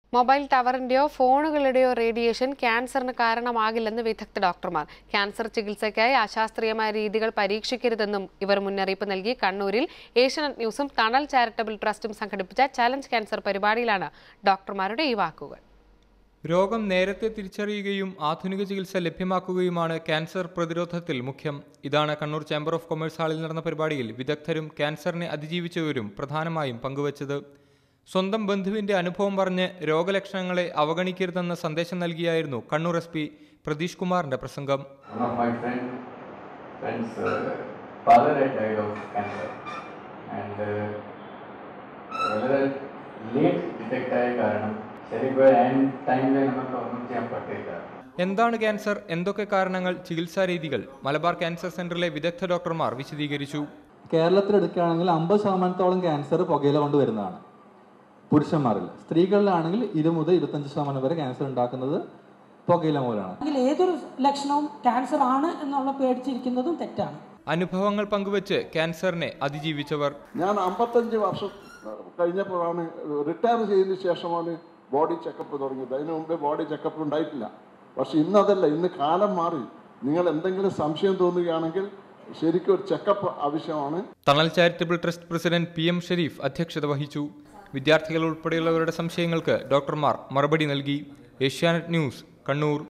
Mobile ടവറിന്റെയോ ഫോണുകളുടെയോ radiation ക്യാൻസറിന് കാരണമാകില്ലെന്ന് വിദഗ്ധ ഡോക്ടർമാർ ക്യാൻസർ ചികിത്സയ്ക്കായി അശാസ്ത്രീയമായ രീതികൾ പരീക്ഷിക്കരുതെന്നും ഇവർ മുന്നറിയിപ്പ് നൽകി കണ്ണൂരിൽ ഏഷ്യനെറ്റ് ന്യൂസും തണൽ ചാരിറ്റബിൾ ട്രസ്റ്റും സംഘടിപ്പിച്ച ചലഞ്ച് ക്യാൻസർ പരിപാടിയിലാണ് ഡോക്ടർമാരുടെ ഈ വാക്കുകൾ രോഗം നേരത്തെ തിരിച്ചറിയുകയും ആധുനിക ചികിത്സ ലഭ്യമാക്കുകയുമാണ് ക്യാൻസർ പ്രതിരോധത്തിൽ മുഖ്യം ഇതാണ് കണ്ണൂർ ചേംബർ ഓഫ് കൊമേഴ്സ് ഹാളിൽ നടന്ന പരിപാടിയിൽ വിദഗ്ധരും ക്യാൻസറിനെ അതിജീവിച്ചവരും പ്രധാനമായും പങ്കുവച്ചത് സ്വന്തം ബന്ധുവിന്റെ അനുഭവം പറഞ്ഞ് രോഗലക്ഷണങ്ങളെ അവഗണിക്കരുതെന്ന സന്ദേശം നൽകിയായിരുന്നു കണ്ണൂർ എസ് പി പ്രതീഷ് കുമാറിന്റെ പ്രസംഗം One of my friend, friend's uh, father had died of cancer. And uh, വളരെ ലേറ്റ് ഡിറ്റക്റ്റ് ആയ കാരണം ശരിക്കും ആൻഡ് ടൈമിൽ നമുക്ക് ഒന്നും ചെയ്യാൻ പറ്റില്ല എന്താണ് ക്യാൻസർ എന്തൊക്കെ കാരണങ്ങൾ ചികിത്സാ രീതികൾ മലബാർ ക്യാൻസർ സെന്ററിലെ വിദഗ്ധ ഡോക്ടർമാർ വിശദീകരിച്ചു കേരളത്തിൽ എടുക്കുകയാണെങ്കിൽ അമ്പത് ശതമാനത്തോളം ക്യാൻസർ പുകയില കൊണ്ട് വരുന്നതാണ് പുരുഷന്മാരിൽ സ്ത്രീകളിലാണെങ്കിൽ ഇരു മുതൽ ഇരുപത്തഞ്ച് ശതമാനം വരെ ക്യാൻസർ ഉണ്ടാക്കുന്നത് പുകയില മൂലമാണ് അല്ലെങ്കിൽ ഏതൊരു ലക്ഷണവും ക്യാൻസർ ആണ് എന്നുള്ള പേടിച്ചിരിക്കുന്നതും തെറ്റാണ് അനുഭവങ്ങൾ പങ്കുവച്ച് ക്യാൻസറിനെ അതിജീവിച്ചവർ ഞാൻ അമ്പത്തഞ്ച് വർഷം കഴിഞ്ഞപ്പോഴാണ് റിട്ടയർ ചെയ്തതിന് ശേഷമാണ് ബോഡി ചെക്കപ്പ് തുടങ്ങിയത് അതിന് മുമ്പേ ബോഡി ചെക്കപ്പ് ഉണ്ടായിട്ടില്ല പക്ഷെ ഇന്നതല്ല ഇന്ന് കാലം മാറി നിങ്ങൾ എന്തെങ്കിലും സംശയം തോന്നുകയാണെങ്കിൽ ശരിക്കും ഒരു ചെക്കപ്പ് ആവശ്യമാണ് Thanal charitable trust president P M Shareef അധ്യക്ഷത വഹിച്ചു വിദ്യാർത്ഥികൾ ഉൾപ്പെടെയുള്ളവരുടെ സംശയങ്ങൾക്ക് ഡോക്ടർമാർ മറുപടി നൽകി ഏഷ്യാനെറ്റ് ന്യൂസ് കണ്ണൂർ